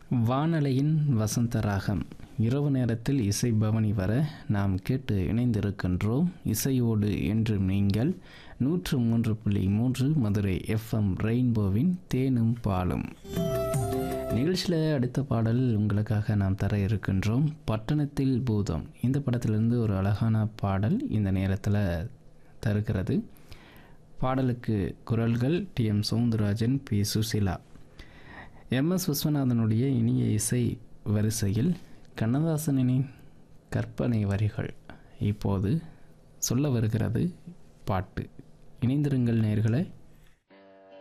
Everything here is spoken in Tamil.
வானலையின் வசந்த ராகம் இரவு நேரத்தில் இசை பவனி வர நாம் கேட்டு இணைந்திருக்கின்றோம் இசையோடு என்று நீங்கள் நூற்று மூன்று புள்ளி மூன்று மதுரை எஃப்எம் ரெயின்போவின் தேனும் பாலும் நிகழ்ச்சியில் அடுத்த பாடல் உங்களுக்காக நாம் தர இருக்கின்றோம் பட்டணத்தில் பூதம் இந்த படத்திலிருந்து ஒரு அழகான பாடல் இந்த நேரத்தில் தருகிறது பாடலுக்கு குரல்கள் T M Soundararajan P Susheela M S விஸ்வநாதனுடைய இனிய இசை வரிசையில் கண்ணதாசனின் கற்பனை வரிகள் இப்போது சொல்ல வருகிறது பாட்டு இணைந்திருங்கள் நேர்களை